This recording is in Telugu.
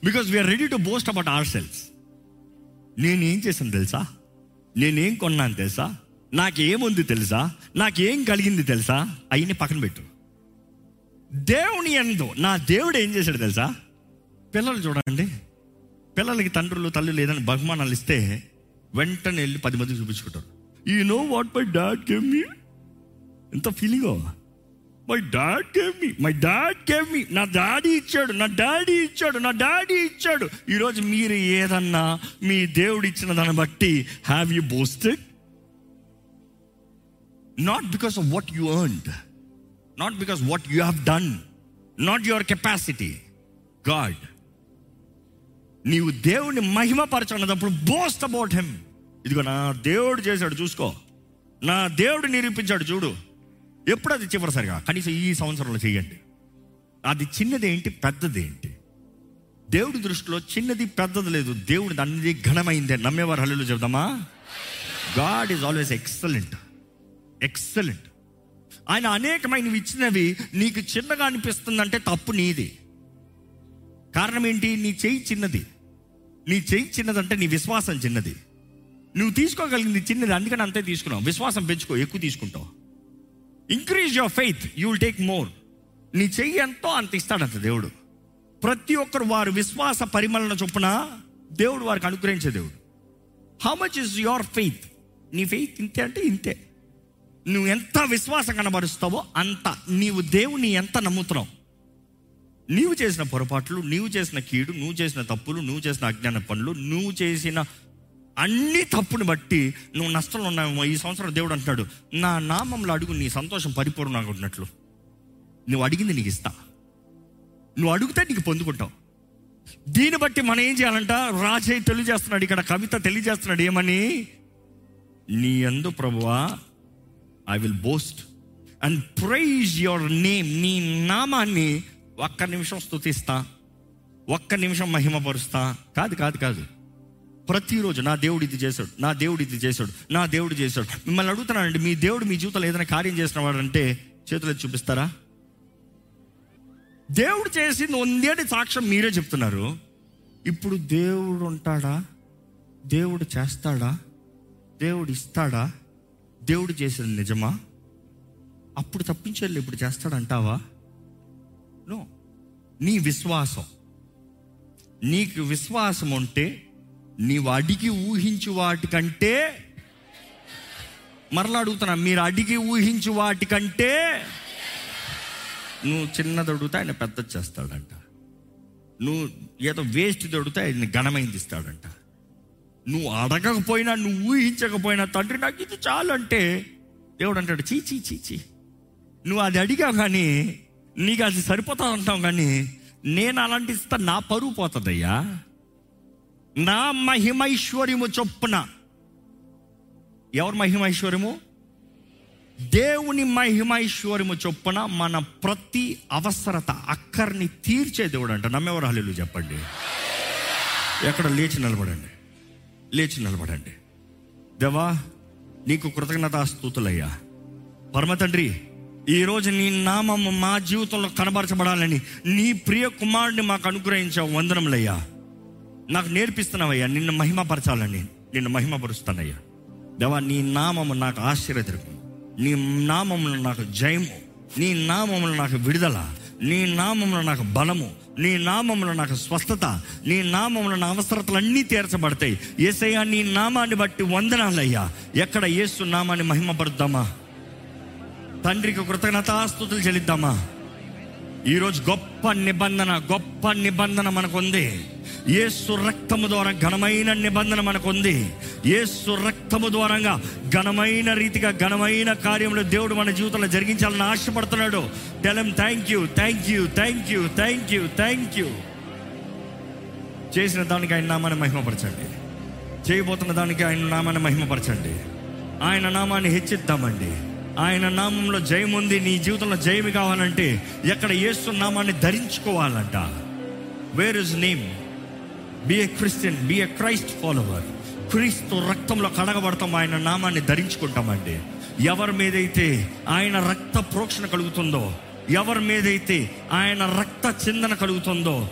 because we're ready to boast about ourselves నేనేం చేశాను తెలుసా నేనేం కొన్నాను తెలుసా నాకేముంది తెలుసా నాకేం కలిగింది తెలుసా అవన్నీ పక్కన పెట్టు దేవుని ఎందు నా దేవుడు ఏం చేశాడు తెలుసా పిల్లలు చూడండి పిల్లలకి తండ్రులు తల్లులు ఏదైనా బహుమానాలు ఇస్తే వెంటనే వెళ్ళి పది మంది చూపించుకుంటారు ఈ know what my dad gave me ఎంత ఫీలింగో my dad gave me my dad gave me నా డాడీ ఇచ్చాడు నా డాడీ ఇచ్చాడు నా డాడీ ఇచ్చాడు ఈరోజు మీరు ఏదన్నా మీ దేవుడు ఇచ్చిన దాన్ని బట్టి have you boasted not because of what you earned not because what you have done not your capacity God నీవు దేవుని మహిమపరచున్నప్పుడు బోస్ట్ అబౌట్ హెమ్ ఇదిగో నా దేవుడు చేశాడు చూసుకో నా దేవుడు నిరూపించాడు చూడు ఎప్పుడు అది చివరిసరిగా కనీసం ఈ సంవత్సరంలో చేయండి అది చిన్నది ఏంటి పెద్దది ఏంటి దేవుడి దృష్టిలో చిన్నది పెద్దది లేదు దేవుడి అన్ని ఘనమైందే నమ్మేవారు హల్లు చెప్దామా God is always excellent excellent ఆయన అనేకమైనవి ఇచ్చినవి నీకు చిన్నగా అనిపిస్తుందంటే తప్పు నీది కారణం ఏంటి నీ చెయ్యి చిన్నది నీ చెయ్యి చిన్నదంటే నీ విశ్వాసం చిన్నది నువ్వు తీసుకోగలిగింది చిన్నది అందుకని అంతే తీసుకున్నావు విశ్వాసం పెంచుకో ఎక్కువ తీసుకుంటావు increase your faith you will take more నీ చెయ్యి ఎంతో అంత ఇస్తాడంత దేవుడు ప్రతి ఒక్కరు వారి విశ్వాస పరిమళన చొప్పున దేవుడు వారికి అనుగ్రహించే దేవుడు how much is your faith నీ ఫెయిత్ ఇంతే అంటే ఇంతే నువ్వు ఎంత విశ్వాసం కనబరుస్తావో అంత నీవు దేవుని ఎంత నమ్ముతున్నావు నీవు చేసిన పొరపాట్లు నీవు చేసిన కీడు నువ్వు చేసిన తప్పులు నువ్వు చేసిన అజ్ఞాన పనులు నువ్వు చేసిన అన్ని తప్పుని బట్టి నువ్వు నష్టంలో ఉన్నావేమో ఈ సంవత్సరం దేవుడు అంటున్నాడు నా నామంలో అడుగు నీ సంతోషం పరిపూర్ణంగా ఉన్నట్లు నువ్వు అడిగింది నీకు ఇస్తా నువ్వు అడిగితే నీకు పొందుకుంటావు దీన్ని బట్టి మనం ఏం చేయాలంట రాజయ్య తెలియజేస్తున్నాడు ఇక్కడ కవిత తెలియజేస్తున్నాడు ఏమని నీ ఎందు ప్రభువా I will boast and praise your name నీ నామాన్ని ఒక్క నిమిషం స్తుతిస్తా ఒక్క నిమిషం మహిమపరుస్తా కాదు కాదు కాదు ప్రతిరోజు నా దేవుడు ఇది చేశాడు నా దేవుడు ఇది చేశాడు నా దేవుడు చేశాడు మిమ్మల్ని అడుగుతున్నానండి మీ దేవుడు మీ జీవితంలో ఏదైనా కార్యం చేసిన వాడంటే చేతులు ఎత్తి చూపిస్తారా దేవుడు చేసింది ఉందేటి సాక్ష్యం మీరే చెప్తున్నారు ఇప్పుడు దేవుడు ఉంటాడా దేవుడు చేస్తాడా దేవుడు ఇస్తాడా దేవుడు చేసేది నిజమా అప్పుడు తప్పించేళ్ళు ఇప్పుడు చేస్తాడంటావా నో నీ విశ్వాసం నీకు విశ్వాసం ఉంటే నీవు అడిగి ఊహించు వాటికంటే మరలా అడుగుతున్నా మీరు అడిగి ఊహించు వాటికంటే నువ్వు చిన్నది అడిగితే ఆయన పెద్దది చేస్తాడంట నువ్వు ఏదో వేస్ట్ అడిగితే ఆయన ఘనమైంది ఇస్తాడంట నువ్వు అడగకపోయినా నువ్వు ఊహించకపోయినా తండ్రి నాకు ఇది చాలు అంటే దేవుడు అంటాడు చీ చీ చీ చీ నువ్వు అది అడిగావు కానీ నీకు అది సరిపోతా అంటావు కానీ నేను అలాంటి ఇస్తా నా పరువు పోతుందయ్యా నా మహిమైశ్వర్యము చొప్పున ఎవరి మహిమైశ్వర్యము దేవుని మహిమైశ్వర్యము చొప్పున మన ప్రతి అవసరత అక్కర్ని తీర్చే దేవుడు అంట నమ్మేవారు హల్లు చెప్పండి ఎక్కడ లేచి నిలబడండి లేచి నిలబడండి దేవా నీకు కృతజ్ఞతాస్తుతులయ్యా పరమ తండ్రి ఈరోజు నీ నామము మా జీవితంలో కనబరచబడాలని నీ ప్రియ కుమారుడిని మాకు అనుగ్రహించావు వందనములయ్యా నాకు నేర్పిస్తున్నావయ్యా నిన్ను మహిమపరచాలని నిన్ను మహిమపరుస్తానయ్యా దేవా నీ నామము నాకు ఆశ్చర్యతరపు నీ నామములో నాకు జయము నీ నామములో నాకు విడుదల నీ నామంలో నాకు బలము నీ నామంలో నాకు స్వస్థత నీ నామంలో నా అవసరతలన్నీ తీర్చబడతాయి ఏసయ్యా నీ నామాన్ని బట్టి వందనాలయ్యా ఎక్కడ యేసు నామాన్ని మహిమపరుద్దామా తండ్రికి కృతజ్ఞతాస్తుతులు చెల్లిద్దామా ఈరోజు గొప్ప నిబంధన గొప్ప నిబంధన మనకుంది ఏసు రక్తము ద్వారా ఘనమైన నిబంధన మనకుంది ఏసు రక్తము ద్వారంగా ఘనమైన రీతిగా ఘనమైన కార్యంలో దేవుడు మన జీవితంలో జరిగించాలని ఆశపడుతున్నాడు టెలం thank you thank you thank you thank you thank you చేసిన దానికి ఆయన నామాన్ని మహిమపరచండి చేయబోతున్న దానికి ఆయన నామాన్ని మహిమపరచండి ఆయన నామాన్ని హెచ్చిద్దామండి ఆయన నామంలో జయం ఉంది నీ జీవితంలో జయం కావాలంటే ఎక్కడ యేసు నామాన్ని ధరించుకోవాలంట where is name be a Christian be a Christ follower క్రీస్తు రక్తంలో కడగబడతాం ఆయన నామాన్ని ధరించుకుంటామండి ఎవరి మీదైతే ఆయన రక్త ప్రోక్షణ కలుగుతుందో ఎవరి మీదైతే ఆయన రక్త చిందన కలుగుతుందో